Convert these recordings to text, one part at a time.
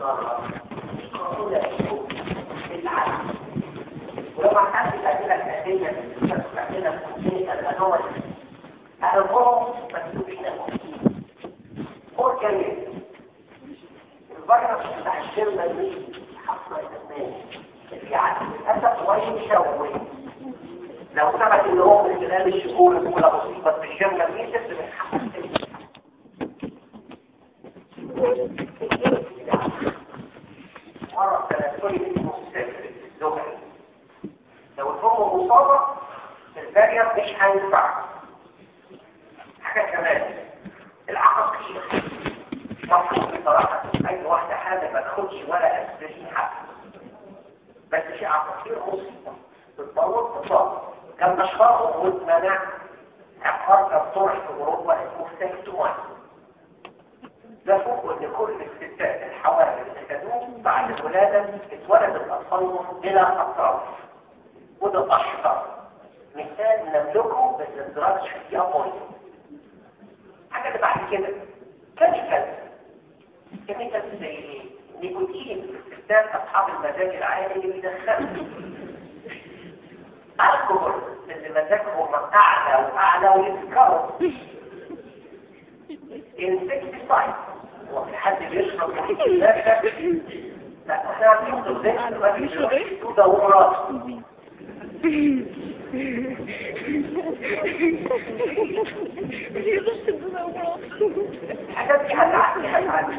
بره قانون الشروط العدل ولو ما حدش الأدلة الأساسية اللي بتعملها في كلية الأنوال أربعهم مسؤولين هو كمان الفيروس بتاع الشرمة دي حصل الأسنان في عدل للأسف ويشوه لو ثبت ان هو من خلال الشهور الاولى اصيبت بالشرمة دي تبدأ من حق مرض تناسلي اسمه السفر الزهري لو الام مصابة الفارير مش هينفع حاجة كمان العقاقير مفروض بصراحة اي واحدة حامل ما تاخدش ولا اسبرين حتى بس في عقاقير مصيبة بتطور تصاب كان اشهرهم واتمنع عقار كالطرح في اوروبا اسمه سيكتومان ده فوق ان كل الستات الحوامل اللي خدوه بعد الولاده اتولدت اطفالهم بلا اطراف وده اشهر مثال نملكه بس الدراج فيه ابويض حاجه اللي بعد كده كيميكال كيميكال زي ايه؟ نيكوتين في الستات اصحاب المزاج العالي اللي بيدخلوا الكحول اللي مزاجهم اعلى واعلى ويسكروا انسكتيسايد هو في حد بيشرب محيط الناشا لا احنا عارفين الزيت ما بيشربش دورات الحاجات دي هتعدي هتعدي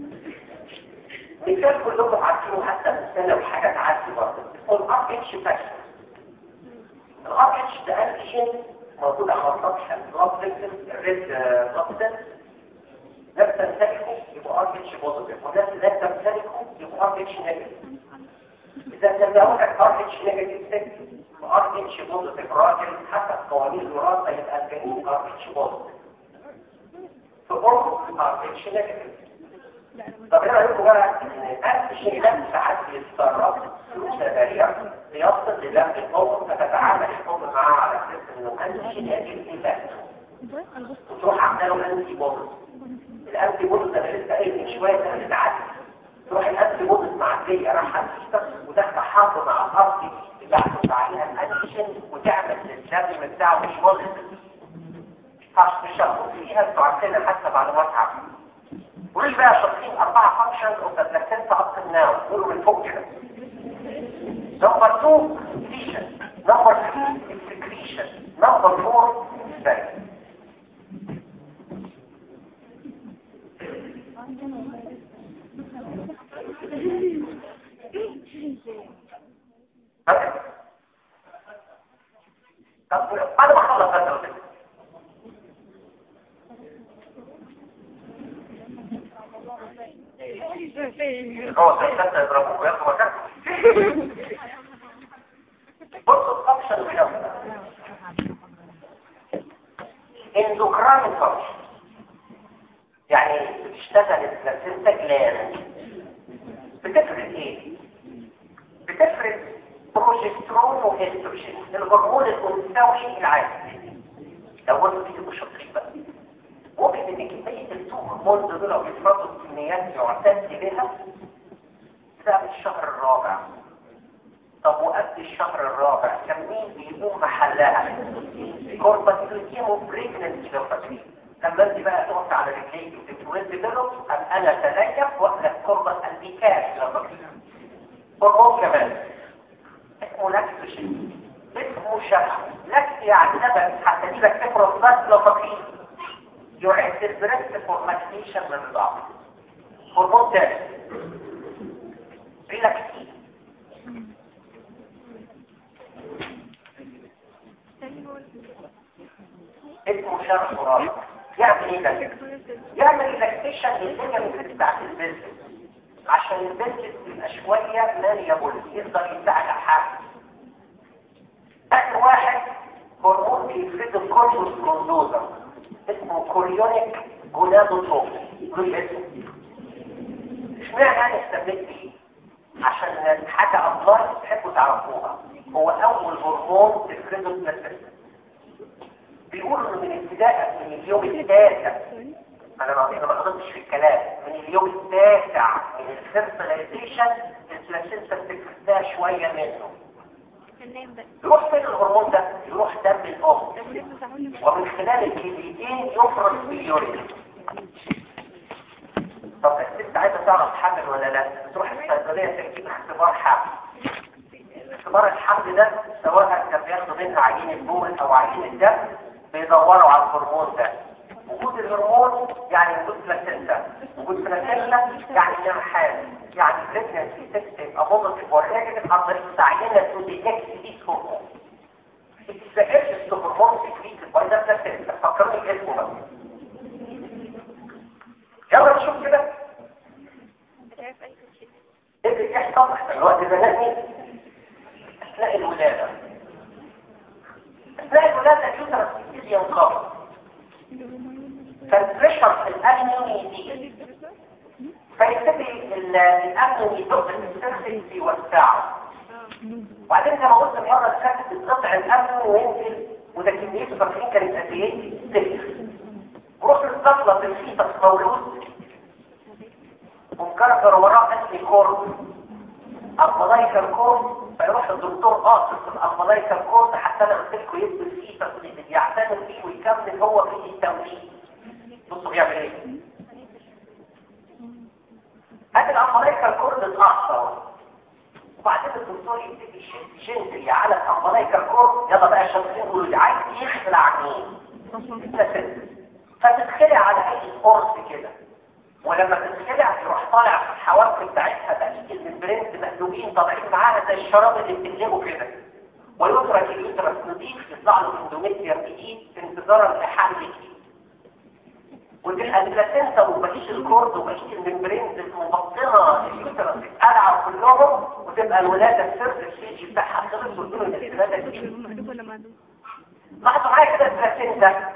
مثال كلكم عارفينه حتى مثال لو حاجه تعدي برضه اسمه الار اتش فاكتور الار اتش ده انتيجين موجود على سطح البلاد فيكتور الريد بلاد ده بتمتلكه يبقى ار اتش بوزيتيف وده لا تمتلكه يبقى ار اتش نيجاتيف اذا تزوجك ار اتش نيجاتيف ست ار اتش بوزيتيف راجل حسب قوانين الوراثه يبقى الجنين ار اتش بوزيتيف في ام ار اتش نيجاتيف طب ايه رايكم بقى ان الانتيجين ده ساعات بيتسرب فلوس سريع بيصل لدم الام فتتعامل الام معاه على اساس انه انتيجين يجي انفاكت وتروح عامله له انتي بوزيتيف الانتي بوزيتيف انا لسه قايل من شويه ده بتعدي تروح الانتي بوزيتيف معديه راح وداخله حرب مع الارض بتاعته عليها الانتيجين وتعمل الدم بتاعه مش بوزيتيف مش هتكون فيها انتوا عارفينها حتى معلومات عامه وليش بقى شاطرين أربعة فانكشنز اوف ذا بلاسنتا اب تو ناو قولوا من فوق كده نمبر 2 ديشن نمبر 3 اكسكريشن نمبر 4 ستاي طب بعد ما خلص هذا هو سيستة يضربوه وياخدوا مكانه بصوا الفانكشن اليوم اندوكراين فانكشن يعني بتشتغل البلاسينتا جلاند بتفرز ايه؟ بتفرز بروجسترون وهيستروجين الهرمون الانثوي العادي لو قلت فيه شاطرين بقى ممكن ان كمية التو هرمون دول لو بيفرزوا بكميات يعتد بها بسبب الشهر الرابع طب وقبل الشهر الرابع كان مين بيقوم محلها كورباتيلوتيم وبريجننسي لو فاكرين لما انت بقى تقف على رجليك وتتولد بيضرب ام انا تليف واخد كوربة البيكاش لو فاكرين هرمون كمان اسمه لاكتوشين اسمه شبه لاكت يعني نبت حتى دي لك تفرز بس لو فاكرين يعد البريست فورماكسيشن من الضعف هرمون تاني ريلاكسين اسمه شرح مراد يعمل ايه ده يعمل ريلاكسيشن للليجمنت بتاعت البنت عشان البنت تبقى شويه ماليابل يقدر يساعد حاجه اخر واحد هرمون بيفرد الكورتوس كوندوزا اسمه كوريونيك جونادوتروبي كل اسمه اشمعنى انا استبدلت بيه عشان حاجه افضل تحبوا تعرفوها هو اول هرمون تفرده البلاسنتا بيقولوا ان من ابتداء من اليوم التاسع انا ما انا ما غلطتش في الكلام من اليوم التاسع من الفيرتلايزيشن البلاسينتا بتكتفى شويه منه هننام بقى يروح فين الهرمون ده يروح دم الام طب ليه بتزعلني مش ومن خلال الكليتين يفرز باليورين طب الست عايزه تعرف حمل ولا لا تروح الصيدليه تجيب اختبار حمل اختبار الحمل ده سواء كان بياخدوا منها عينه بول او عينه دم بيدوروا على الهرمون ده وجود الهرمون يعني وجود بلاسينتا وجود بلاسينتا يعني انها حامل يعني بريجنسي تكتب ابوزيتيف وريجيتيف عن طريق العينه تو ديتكت ديز هرمون السائل الهرمون سكريت باي ده بلاسينتا فكروني باسمه بقى يلا نشوف كده مش عارف اي شيء ايه اللي بيحصل احنا الوقت زنقني اثناء الولاده اثناء الولاده اليوترس يبتدي ينقبض فالبريشر في الامنيون يزيد فيبتدي ال- الامنيون يدق السيرفكس يوسعه وبعدين زي ما قلت المره اللي فاتت بتقطع الامنيون وينزل وده كميته فاكرين كانت قد ايه؟ صفر روح الطفله في الفيتس مولود ومكرر وراه اسمي كورد الملايكا الكورد فيروح الدكتور قاصص الملايكا الكورد حتى انا قلت لكم يدي الفيتس اللي بيعتمد فيه ويكمل هو في التوليد بصوا بيعمل ايه؟ ادي الملايكا الكورد اتأثر وبعدين الدكتور يبتدي يشد جنتلي على الملايكا الكورد يلا بقى الشاطرين يقولوا لي عايز يخلع مين؟ انت ست فتتخلع على اي قرص كده ولما تتخلع يروح طالع في الحواف بتاعتها بقيه الممبرينز مقلوبين طالعين معاها زي الشراب اللي بتقلبه كده ويترك اليوترس نضيف يطلع له اندوميتريوم جديد انتظارا لحل جديد وتبقى البلاسينتا وبقيه الكورد وبقيه الممبرينز المبطنه اليوترس اتقلعوا كلهم وتبقى الولاده السر السيجي بتاعها خلص وتقول ان الولاده دي مقلوب ولا معدوم لاحظوا معايا كده البلاسينتا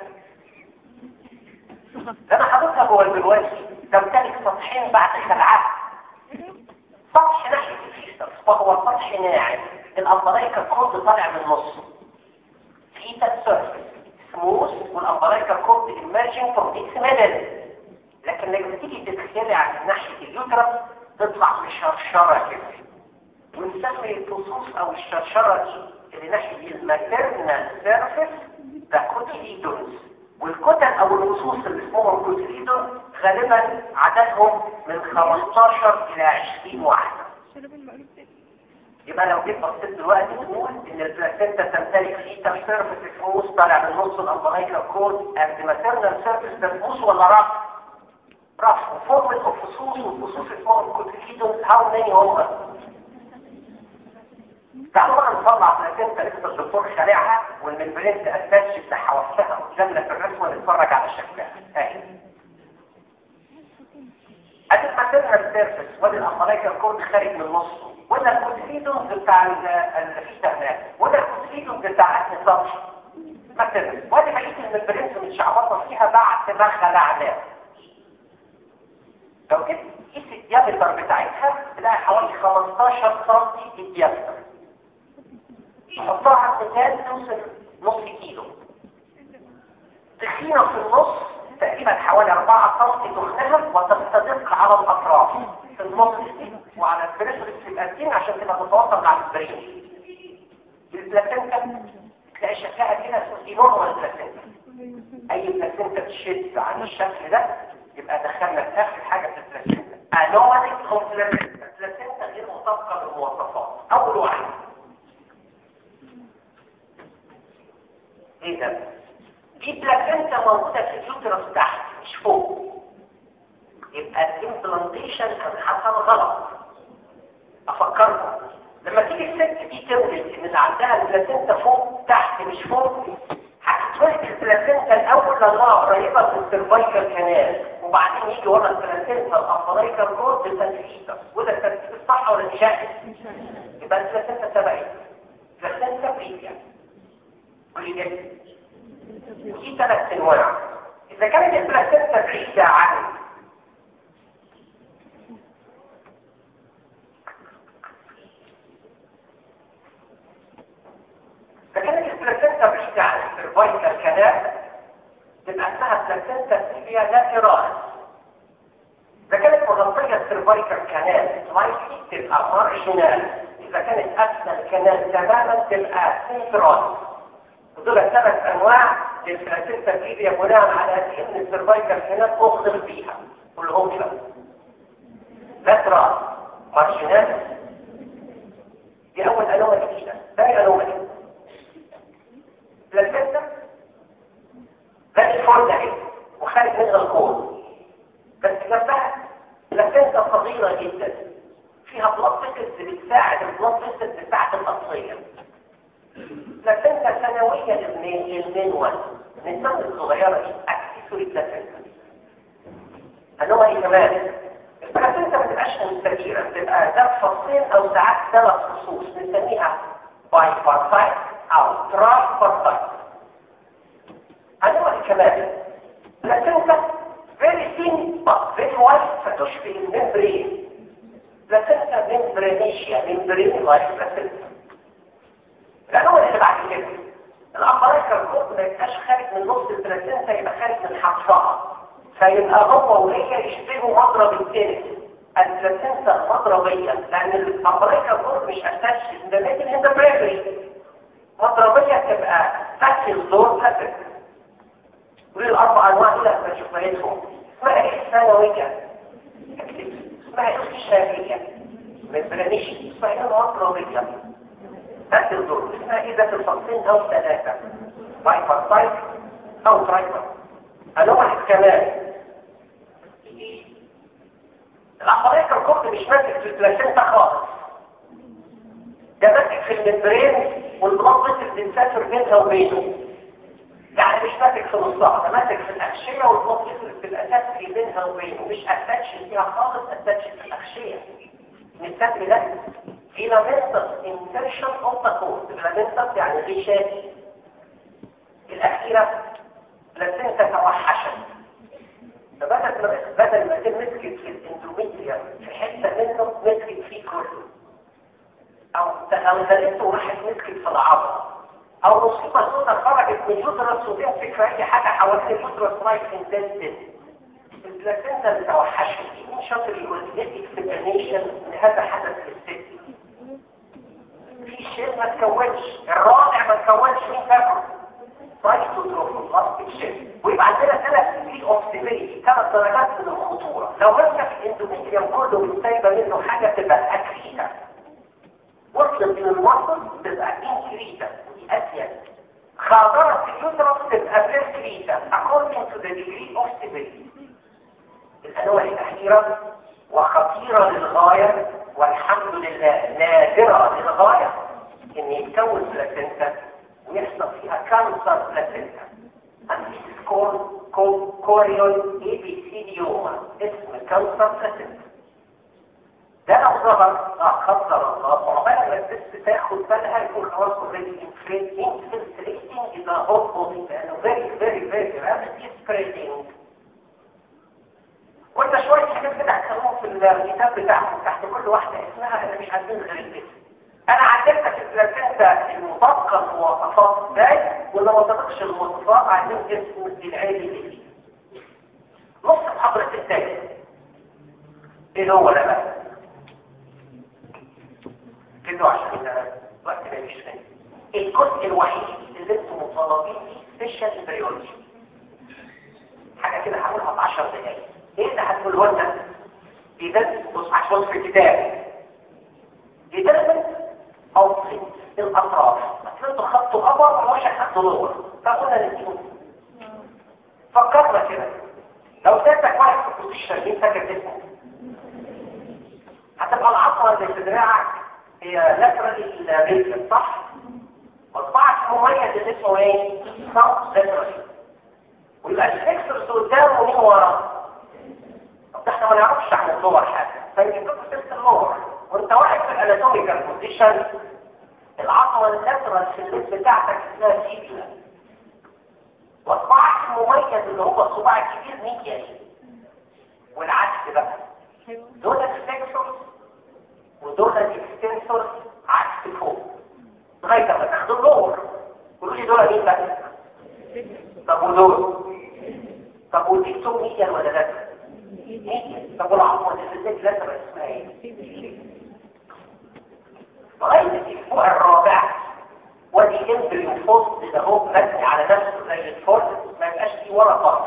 لما حضرتها جوه البلواني تمتلك سطحين بعد خلعها سطح ناحية الفيستر وهو سطح ناعم الأمبلايكا كورد طالع من النص فيتا سيرفيس سموث والأمبلايكا كورد emerging from its middle لكن لما تيجي تتخلع من ناحية اليوترس تطلع مشرشرة كده ونسمي الفصوص أو الشرشرة دي اللي ناحية الماتيرنال سيرفيس ده كوتيليدونز والكتل او الفصوص اللي اسمهم كوتيليدون غالبا عددهم من 15 الى 20 واحدة شرب المقلوب ده يبقى لو جيت بصيت دلوقتي تقول ان البلاسينتا تمتلك فيتا سيرفيس فلوس طالع من نص الامبلايكا كورد اند ماتيرنال سيرفيس ده فلوس ولا رف؟ رف وفورمة الفصوص والفصوص اسمهم كوتيليدون هاو ماني هم تعالوا بقى نطلع بلاسينتا لسه الدكتور خالعها والممبرين تأسسش بتاعها وصفها قدامنا في الرسمه نتفرج على شكلها اهي ادي الماتيرنال سيرفيس وادي الامبلايكا الكورد خارج من نصه وده الكوتيليدونز بتاع الفيتا هناك وده الكوتيليدونز بتاع النظام ماتيرنال وادي بقيه الممبرينز متشعبطه فيها بعد ما خلعناها لو جيت قيس الديامتر بتاعتها تلاقي حوالي 15 سم الديامتر تحطها على المثال توصل نص كيلو تخينة في النص تقريبا حوالي 4 سم تخنها وتستدق على الأطراف في النص وعلى البريسرس في الأسين عشان تبقى تتوصل مع البرين البلاسينتا تلاقي شكلها كده اسمه نورمال بلاسينتا أي بلاسينتا تشد عن الشكل ده يبقى دخلنا في آخر حاجة في البلاسينتا أنوماليك أوف بلاسينتا البلاسينتا غير مطابقة بالمواصفات أول واحد ايه ده دي بلاسينتا موجوده في اليوترس تحت مش فوق يبقى الامبلانتيشن كان حصل غلط افكركم لما تيجي الست دي تولد ان اللي عندها البلاسينتا فوق تحت مش فوق هتتولد البلاسينتا الاول لانها قريبه من السيرفايكال كانال وبعدين يجي ورا البلاسينتا الامبلايكال كورد بالتنفيذ وده التنفيذ صح ولا مش يبقى البلاسينتا تبع ايه؟ البلاسينتا بريفيا ولذلك في ثلاث انواع اذا كانت البلاسينتا بعيده عن اذا كانت البلاسينتا بعيده عن السيرفايكال كانال تبقى اسمها اسمها بلاسنتا سيفيا لاتيراليس اذا كانت مغطيه السيرفايكال كانال سلايسلي تبقى مارجنال اذا كانت اسفل الكنال تماما تبقى سنترال ودول ثلاث انواع للبلاسنتا سيفيا بناء على ان السيرفايكال كانال اخضر فيها كلهم كده لاترال مارجنال دي اول انومه جديده ثاني انومه بلاسنتا بقت فرد اهي وخارج منها الكون بس جنبها بلاسنتا صغيره جدا فيها بلاد فيسلز بتساعد البلاد فيسلز بتاعت الاصليه بلاسنتا ثانويه للمنوال النساء الصغيره دي اكسسوري بلاسنتا انواع ايه كمان البلاسنتا ما تبقاش مستديره بتبقى ذات فصين او ساعات ثلاث فصوص بنسميها باي بارتايت او تراي بارتايت انواع كمان بلاسنتا very thin but very white فتشبه الممبرين بلاسنتا ممبرينيشيا ممبرين لايك بلاسنتا الانواع اللي بعد كده الابرايكا الكود ما يبقاش خارج من نص البلاسنتا يبقى خارج من حرفها فيبقى هو وهي يشبهوا مضرب التنس البلاسنتا مضربيه لان الابرايكا الكود مش اتاتش ده لكن هنا بريفري مضربيه تبقى فاكل دور بلاسنتا ودي الاربع انواع دول احنا شفناهم اسمها ايه الثانويه اسمها ايه الشافيه ما يبرنيش اسمها ايه المطربيه ذات الدور اسمها ايه ذات الفصين او ثلاثه بايفرسايت او ترايفر انواع كمان العقارية الكفر مش ماسك في البلاسنتا خالص ده ماسك في الممبرين والبلاد فيسل بتسافر بينها وبينه يعني مش ماسك في نصها ده ماسك في الأغشية والمطلق في الأساس في بينها وبينه مش أتاتش فيها خالص أتاتش في الأغشية نسمي ده فيلامنتس انسرشن اوف ذا كود فيلامنتس يعني غشاء الأخيرة بلاسنتا توحشت فبدل بدل ما كان مسكت في الاندوميتريا في حتة منه مسكت فيه كله أو تغلغلته وراحت مسكت في العضلة او مصيبه سوداء خرجت من يوترس وتمسك في اي حاجه حوالين اليوترس رايت انتستين البلاسنتا بتوحش مين شاطر يقول لي اكسبلانيشن ان هذا حدث للست في شيء ما تكونش الرابع ما تكونش مين فاكره رايتوتروفوبلاستيك شيء ويبقى عندنا ثلاث دي اوف سيفيريتي ثلاث درجات من الخطوره لو مسك الاندوميتريوم كله وسايبه منه حاجه تبقى اكريتا وصلت للوسط تبقى انكريتا أسيد خاطرة اليوترس تبقى بريسكريتا according to the degree of severity الأنواع الأخيرة وخطيرة للغاية والحمد لله نادرة للغاية إن يتكون بلاسنتا ويحصل فيها كانسر بلاسنتا أنفيس كور كوريون اي بي سي ديوما اسم كانسر بلاسنتا ده لو ظهر لا قدر الله وعقبال ما الست تاخد بالها يكون خلاص اوريدي انفلتريتنج اذا هوت بودي لانه فيري فيري فيري رابيدلي سبريدنج وانت شويه حاجات كده هتسموهم في الكتاب بتاعكم تحت كل واحده اسمها انا مش عايزين غير الاسم انا علمتك البلاسنتا المطابقه المواصفات ازاي ولا ما طبقش المواصفات عايزين اسم العيل اللي فيه نص حضرتك التاني ايه هو ده بقى كده عشان الوقت ده مش فاهم الجزء الوحيد اللي انتم مطالبين فيه سبيشال امبريولوجي حاجه كده هقولها في 10 دقايق ايه اللي هتقول هو انت بيدرس بص عشان في الكتاب بيدرس اوصل الاطراف بس انتوا خدتوا ابر ومش خدتوا لور فقلنا الاثنين فكرنا كده لو سالتك واحد في البوزيشن مين فاكر اسمه هتبقى العصره اللي في دراعك هي لاترال ريجن صح وطبعت مميز اللي اسمه ايه صوت لاترال ويبقى الفليكسرز قدام ومين ورا طب احنا ما نعرفش عن اللور حاجه فيجيب لكم سيره اللور وانت واقف في الاناتوميكال بوزيشن العضله اللاترال في الليد بتاعتك اسمها سيبيلا وطبعت مميز اللي هو الصباع الكبير ميديالي والعكس بقى دول الفليكسرز ودول الاكستنسورز عكس فوق لغايه ما تاخدوا اللور قولوا لي دول مين بقى طب ودول ودي تو ميديان ولا لا ميديان طب والعظمه اللي في الرجل لازم اسمها ايه لغايه الاسبوع الرابع ودي امبريو فوست ده هو مبني على نفسه زي الفرد ما يبقاش فيه ولا طرف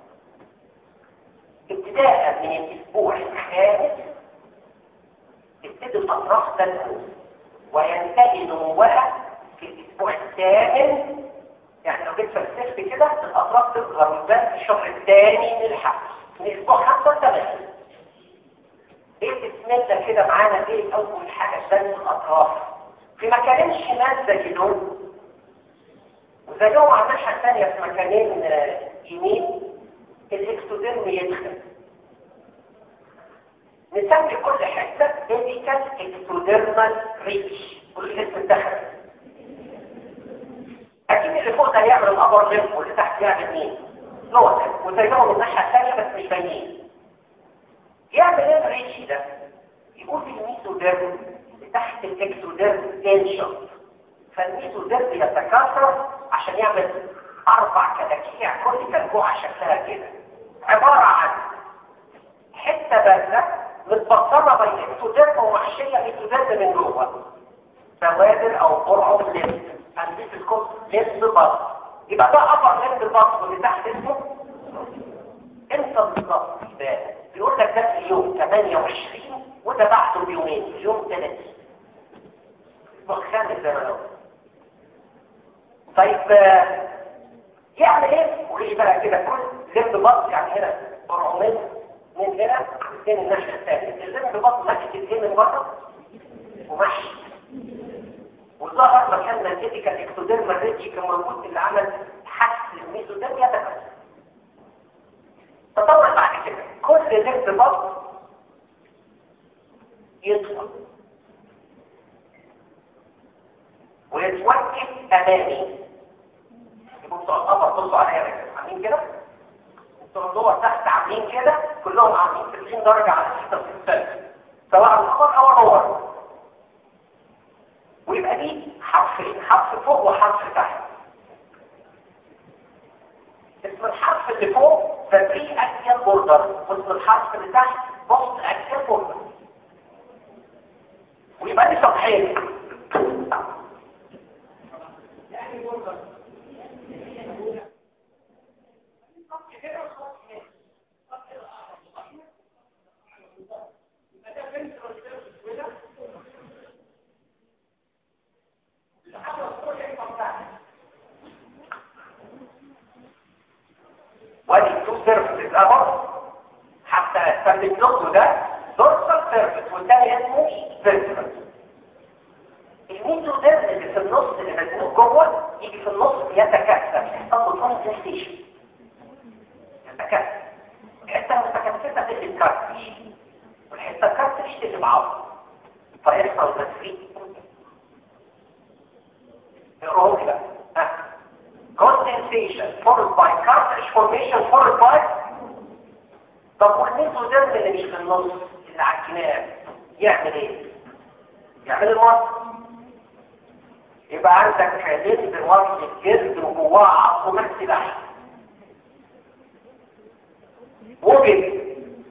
ابتداء من الاسبوع الخامس تبتدي الاطراف تنمو وينتهي نموها في الاسبوع الثامن يعني لو جيت فلسفت كده الاطراف تظهر وتبان في الشهر الثاني من الحمل من اسبوع خمسه لثمانيه ايه بسم الله كده معانا ايه اول حاجه تبان الاطراف في مكانين شمال زيهم وزيهم على الناحيه الثانيه في مكانين آه، يمين الاكتوديرم يدخل نسمي كل حته ميديكال اكتوديرمال ريتش كل اسم دخل اكيد اللي فوق ده هيعمل الابر ليمف واللي تحت يعمل مين لور ليمف وزيهم الناحيه الثانيه بس مش باينين يعمل ايه الريتش ده يقول في الميزوديرم تحت الاكتوديرم تنشن فالميزوديرم يتكاثر عشان يعمل اربع كلاكيع كل كلكوعه شكلها كده عباره عن حته بارده متبطنه بين اكتوديرم ومحشيه اكتوديرم من جوه بوادر او قرعه لمس هندسه الكم لمس بطن يبقى ده ابر لمس البطن واللي تحت اسمه امتى بالظبط يبقى بيقول لك ده في اليوم 28 وده بعده بيومين في يوم 30 الخامس زي ما قلنا طيب آه، يعمل ايه؟ وليه بقى كده كل لمس بطن يعني هنا قرعه من هنا الاثنين الناحيه الثانيه اللمس بطن ماشي الاثنين من بره وماشي وظهر مكان الجيتيكال اكتوديرما ريتش كان موجود اللي عمل حس الميزوديرم يتكسر تطور بعد كده كل لمس بطن يطول ويتوجه امامي يبصوا على القمر بصوا عليا كده عاملين كده انتوا الدور تحت عاملين كده كلهم عاملين 90 درجه على 66 سواء القمر او النور ويبقى دي حرفين حرف فوق وحرف تحت اسم الحرف اللي فوق فبري اكيال بوردر واسم الحرف اللي تحت بوست اكيال بوردر ويبقى دي سطحين وادي تو سيرفيسز اهو حتى استخدم لكم ده دورسال سيرفيس والتاني اسمه سيرفيس الميزو ده اللي في النص اللي مزنوق جوه يجي في النص يتكاثر يحصل له كونسنتريشن يتكاثر الحته المتكاثره تقلب كارتريج والحته الكارتريج تقلب عظم فيحصل تسريب اقراوا لي بقى ها condensation followed by cartilage formation followed by طب والميزوديرم اللي مش في النص اللي على الجناب يعمل ايه؟ يعمل الوصل يبقى عندك حديد بوصل الجلد وجواه عظم مكسي لحم وجد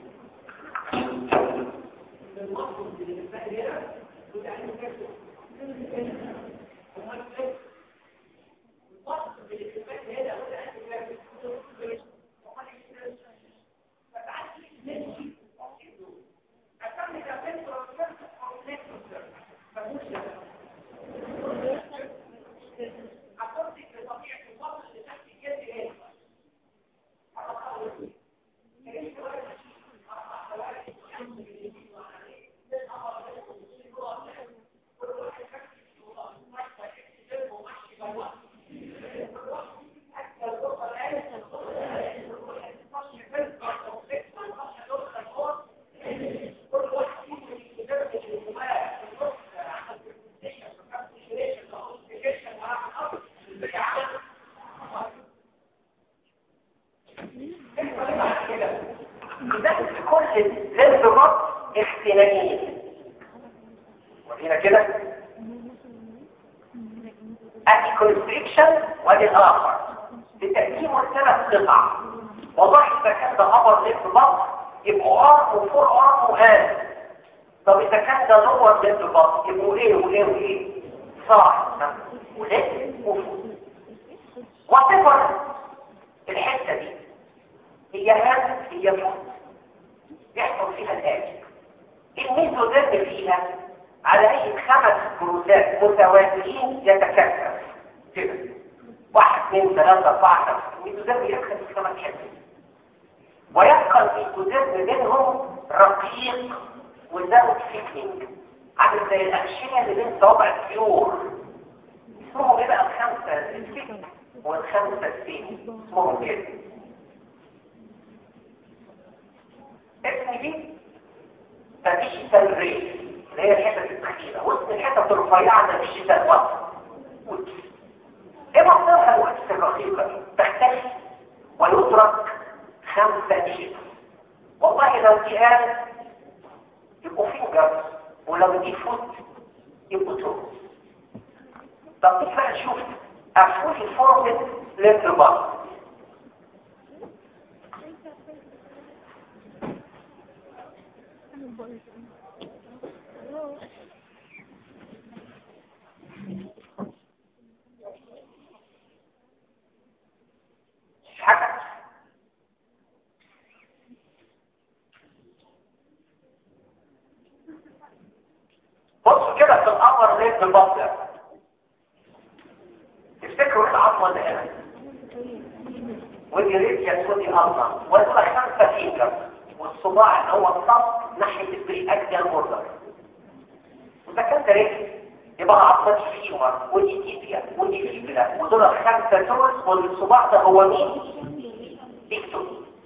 كل لمس بط اختنانين ورينا كده ادي كونستريكشن وادي الاخر بتقديمه ثلاث قطع والله اذا كان ده ابر ليف بط يبقوا ارم وفور ارم وهان طب اذا كان ده لور ليف بط يبقوا ايه وايه وايه صح وليه وفور واتفر الحته دي هي هان هي فوق يحصل فيها الآتي الميزوديرم فيها على أي خمس كروزات متوازيين يتكاثر كده واحد اثنين ثلاثة أربعة خمسة الميزوديرم يدخل في خمس حتت ويبقى الميزوديرم بينهم رقيق وزاوت فيكنينج عامل زي الأغشية اللي بين صوابع الطيور اسمهم ايه بقى الخمسة السين والخمسة السين اسمهم كده اسم دي فديجيتال ريس اللي هي الحتة التخينة واسم الحتة الرفيعة ده ديجيتال واتس ايه مصدرها الواتس الرقيقة دي؟ تختفي ويترك خمسة ديجيتال والله لو دي قال يبقوا فينجرز ولو دي فوت يبقوا توز طب نيجي بقى نشوف افوت الفورمت للرباط حاجة بصوا كده في الأمر ليه بالبطء تفتكروا ايه العظمة اللي هنا ودي ريتيا ودي أرضا ودول خمسة فينجر والصباع اللي هو الصف ناحية البري أكدال بوردر وإذا كان ده ريتيا يبقى عظمة فيمر ودي تيبيا ودي فيبلا ودول خمسة تورس والصباع ده هو مين؟ اكتب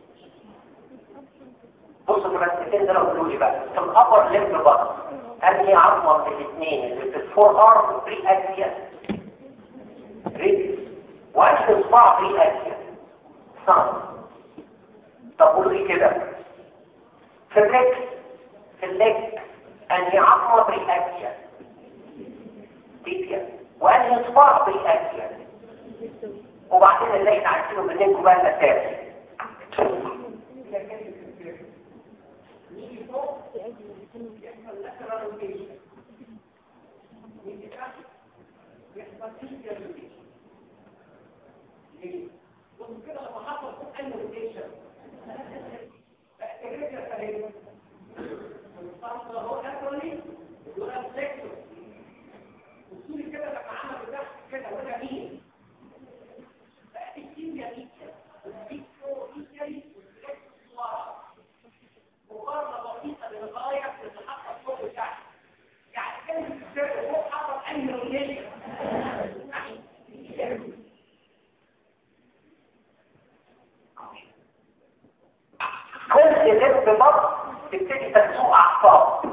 بصوا المرتبين دول قولوا لي بقى في الأبر ليمب بطن أنهي عظمة من الاثنين اللي في الفور ارم بري أكدال ريتيا وأنهي صباع بري أكدال صعب طب قولوا لي كده في الرجل في الليج انهي عظمه برياكشن تيبيا وانهي صباع برياكشن وبعدين اللي احنا عايزينه منكم بقى الاساس وكده لما حصل فوق اي روتيشن هو اكولي يقول سيكتور وصولي كده لما عمل ده كده وده مين بقى الكيمياء دي والفيكتور دي مقارنه بسيطه للغايه تتحقق فوق وتحت يعني كان السر هو حصل اي روتيشن كل لب بطن تبتدي تسوق اعصاب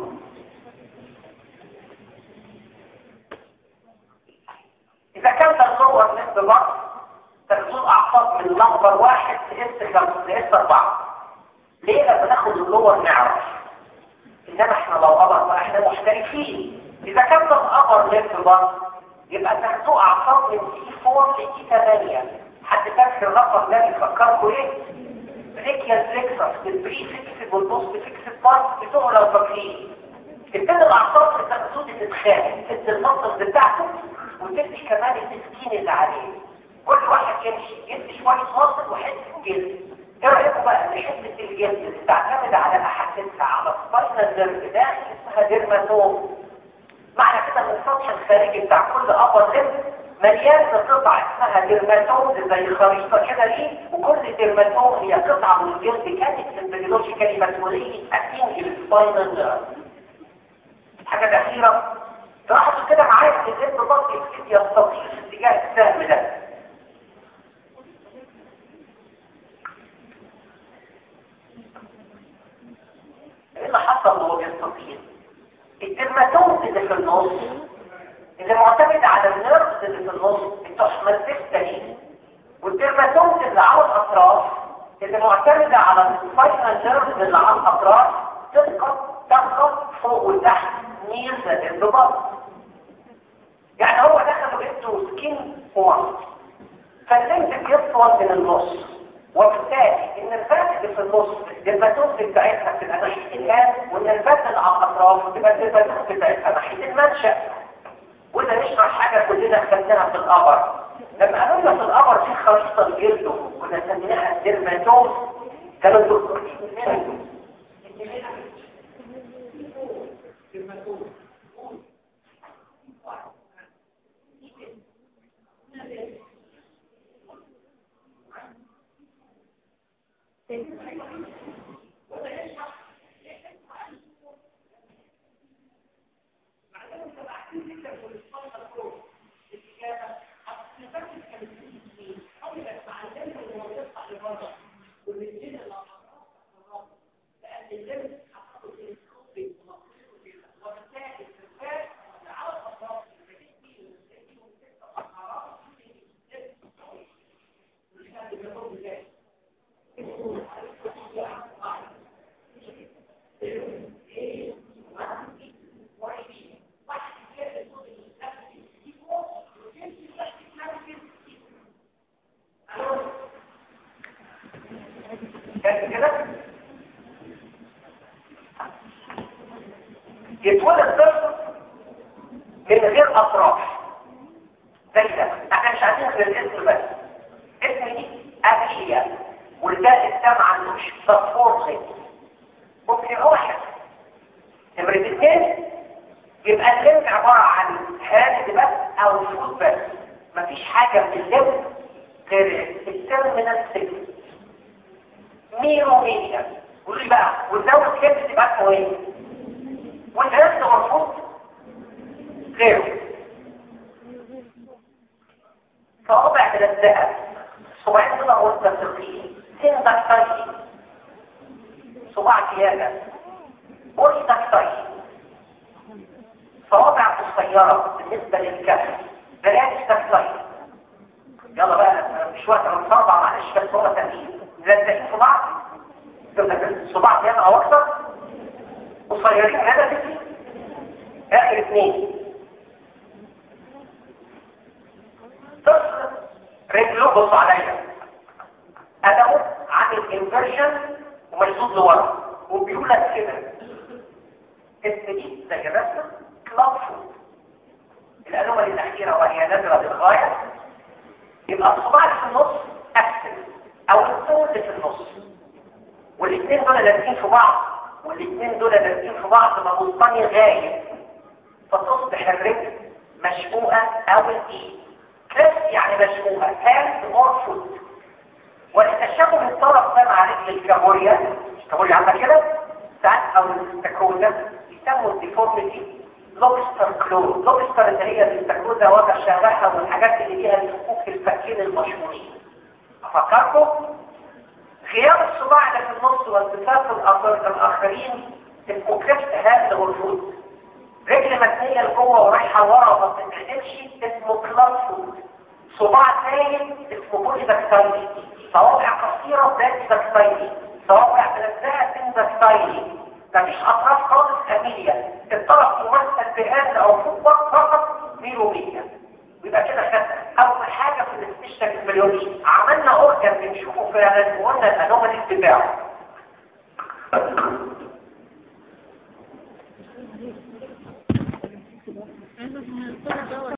اذا كان ده صور لب بطن تسوق اعصاب من نمبر واحد لاس خمسة لاس اربعة ليه لما ناخد اللور نعرف انما احنا لو قمر بقى احنا محترفين اذا كان ده القمر لب بطن يبقى تسوق اعصاب من تي 4 لتي 8 حد فاكر الرقم ده بيفكركم ايه؟ ريكيال ريكسس بالبري فيكس والبوست فيكس بارت بتوعه لو فاكرين تبتدي الاعصاب في التنسوق تتخانق تدي المنطق بتاعته وتدي كمان التسكين اللي عليه كل واحد يمشي يدي شويه منطق وحته جلد ايه رايكم بقى ان حته الجلد اللي بتعتمد على احاسيسها على سباينال نيرف داخل اسمها ديرماتوم معنى كده ان السطح الخارجي بتاع كل ابر لب مليان بقطع اسمها ديرماتوم زي خريطه كده ليه وكل ديرماتوم هي قطعه من الجلد كانت سمبلوجيكالي مسؤوليه اتنج السباينال نيرف الحاجه الاخيره تلاحظوا كده معايا ان الجلد بطل يستطيع في اتجاه السهم ده ايه اللي حصل وهو بيستطيع الديرماتوم اللي في النص اللي معتمد على النيرفز اللي في النص بتحمل التاني والديرماتوم اللي على الاطراف اللي معتمدة على الفاينل نيرفز اللي على الاطراف تسقط تسقط فوق وتحت نير ذات الانضباط يعني هو دخلوا انتو سكين وان فاللينز بيطول من النص وبالتالي في النص الدرماتوز بتاعتها بتبقى ناحيه الهان والنرفات اللي على الاطراف بتبقى الدرماتوز بتاعتها ناحيه المنشا وده نشرح حاجه كلنا خدناها في القبر لما قالوا لنا في القبر في خريطه الجلد كنا سميناها الدرماتوز كانوا الدكتور كان كده يتولد طفل من غير اطراف زي ده احنا مش عايزين غير الاسم بس اسم دي ابشيا والباقي السمع عندوش تصفور خيط ممكن واحد نمرة اثنين يبقى اللب عبارة عن هاند بس او فوت بس مفيش حاجة من اللب غير الترمينال سيجنال ميرومينيا قول لي بقى وزود كلمة تبقى اسمه ايه والهند مرفوض غيره صوابع من الذهب صباعين دول متفقين سن دكتايل صباع كيانا قرص دكتايل صوابع قصيرة بالنسبة للكف بلاش دكتايل يلا بقى مش وقت من صربع معلش بس هو تمرين ملزقين في بعض صباع كيانا او اكثر قصيرين هذا تفرق اخر اثنين طفل رجله بص عليا ادمه عامل انفرشن ومشدود لورا وبيقول لك كده اسم دي زي الرسمه كلاب فود الانومه الاخيره وهي نادره للغايه يبقى الصباع اللي في النص اكسل او الفوز في النص والاثنين دول لازقين في بعض والاثنين دول لازقين في بعض مبسطاني غايب فتصبح الرجل مشقوقه او الايد كلاس يعني مشقوقه هاند اور فوت والتشابه الطرف ده مع رجل الكابوريا الكابوريا عامله كده ساعات او الاستاكوزا يسموا الديفورميتي لوبستر كلو لوبستر اللي هي الاستاكوزا وضع شبهها والحاجات اللي فيها الحقوق الفكين المشهورين افكركم غياب الصباع اللي في النص والتفاف الاخرين اسمه كريست هاند اور فوت رجل متنية لجوه ورايحة ورا ما بتتعدلش اسمه كلاب فوت صباع ثالث اسمه بولي داكتايلي صوابع قصيرة بلاد داكتايلي صوابع ملزقة سن داكتايلي مفيش اطراف خالص كاميليا الطرف ممثل بهذا او فوق فقط ميلومية يبقى كده خدنا اول حاجة في الاستشتاك المليوني عملنا اورجن بنشوفه في وقلنا الانومالي بتاعه